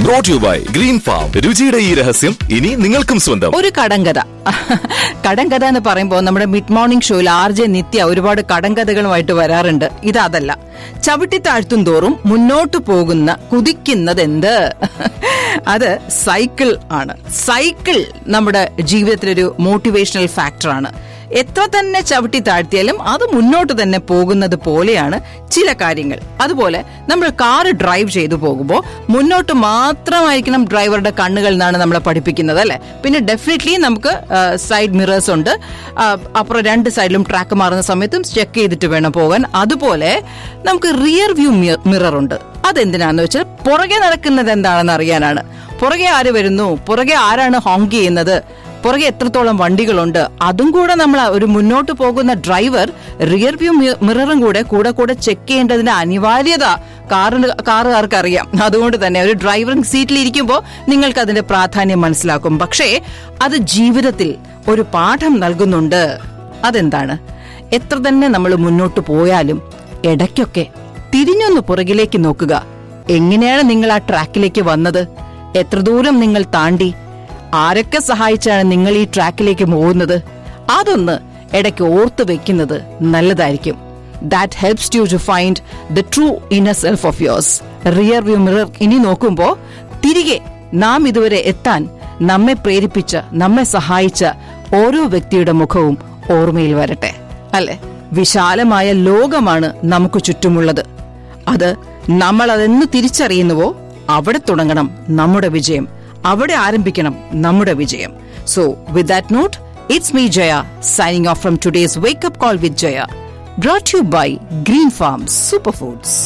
Brought you by Green Farm രുചിയുടെ ഈ രഹസ്യം ഇനി നിങ്ങൾക്കും സ്വന്തം ഒരു കടങ്കഥ കടങ്കഥ എന്ന് പറയുമ്പോൾ നമ്മുടെ മിഡ് മോർണിംഗ് ഷോയിൽ ആർ ജെ നിത്യ ഒരുപാട് കടങ്കഥകളുമായിട്ട് വരാറുണ്ട് ഇത് അതല്ല ചവിട്ടി താഴ്ത്തും തോറും മുന്നോട്ട് പോകുന്ന കുതിക്കുന്നത് എന്ത് അത് സൈക്കിൾ ആണ് സൈക്കിൾ നമ്മുടെ ജീവിതത്തിലൊരു മോട്ടിവേഷണൽ ഫാക്ടറാണ് എത്ര തന്നെ ചവിട്ടി താഴ്ത്തിയാലും അത് മുന്നോട്ട് തന്നെ പോകുന്നത് പോലെയാണ് ചില കാര്യങ്ങൾ അതുപോലെ നമ്മൾ കാറ് ഡ്രൈവ് ചെയ്തു പോകുമ്പോൾ മുന്നോട്ട് മാത്രമായിരിക്കണം ഡ്രൈവറുടെ കണ്ണുകൾ എന്നാണ് നമ്മളെ പഠിപ്പിക്കുന്നത് അല്ലെ പിന്നെ ഡെഫിനറ്റ്ലി നമുക്ക് സൈഡ് മിറേഴ്സ് ഉണ്ട് ആ, അപ്പുറം രണ്ട് സൈഡിലും ട്രാക്ക് മാറുന്ന സമയത്തും ചെക്ക് ചെയ്തിട്ട് വേണം പോകാൻ അതുപോലെ നമുക്ക് റിയർ വ്യൂ മിറർ ഉണ്ട് അതെന്തിനാന്ന് വെച്ചാൽ പുറകെ നടക്കുന്നത് എന്താണെന്ന് അറിയാനാണ് പുറകെ ആര് വരുന്നു പുറകെ ആരാണ് ഹോങ്ക് ചെയ്യുന്നത് പുറകെ എത്രത്തോളം വണ്ടികളുണ്ട് അതും കൂടെ നമ്മൾ ഒരു മുന്നോട്ട് പോകുന്ന ഡ്രൈവർ റിയർ വ്യൂ മിററും കൂടെ കൂടെ കൂടെ ചെക്ക് ചെയ്യേണ്ടതിന്റെ അനിവാര്യത കാറിന് കാറുകാർക്ക് അറിയാം അതുകൊണ്ട് തന്നെ ഒരു ഡ്രൈവറിംഗ് സീറ്റിൽ ഇരിക്കുമ്പോൾ നിങ്ങൾക്ക് അതിന്റെ പ്രാധാന്യം മനസ്സിലാക്കും പക്ഷേ അത് ജീവിതത്തിൽ ഒരു പാഠം നൽകുന്നുണ്ട് അതെന്താണ് എത്ര തന്നെ നമ്മൾ മുന്നോട്ട് പോയാലും ഇടയ്ക്കൊക്കെ തിരിഞ്ഞൊന്ന് പുറകിലേക്ക് നോക്കുക എങ്ങനെയാണ് നിങ്ങൾ ആ ട്രാക്കിലേക്ക് വന്നത് എത്ര ദൂരം നിങ്ങൾ താണ്ടി ആരൊക്കെ സഹായിച്ചാണ് നിങ്ങൾ ഈ ട്രാക്കിലേക്ക് പോകുന്നത് അതൊന്ന് ഇടയ്ക്ക് ഓർത്തു വെക്കുന്നത് നല്ലതായിരിക്കും that helps you to find the true inner self of yours rear view mirror ഇനി നോക്കുമ്പോ തിരികെ നാം ഇതുവരെ എത്താൻ നമ്മെ പ്രേരിപ്പിച്ച നമ്മെ സഹായിച്ച ഓരോ വ്യക്തിയുടെ മുഖവും ഓർമ്മയിൽ വരട്ടെ അല്ലെ വിശാലമായ ലോകമാണ് നമുക്ക് ചുറ്റുമുള്ളത് അത് നമ്മൾ അതെന്ന് തിരിച്ചറിയുന്നുവോ അവിടെ തുടങ്ങണം നമ്മുടെ വിജയം അവിടെ ആരംഭിക്കണം നമ്മുടെ വിജയം so with that note it's me Jaya signing off from today's wake up call with Jaya brought you by Green Farm super foods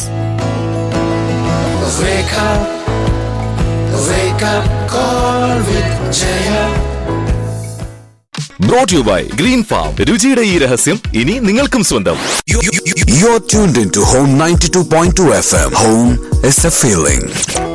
Wake up, wake up, call with Jaya. Brought you by Green Farm രുചിയുടെ ഈ രഹസ്യം ഇനി നിങ്ങൾക്കും സ്വന്തം You're tuned into Home 92.2 FM. Home is a feeling.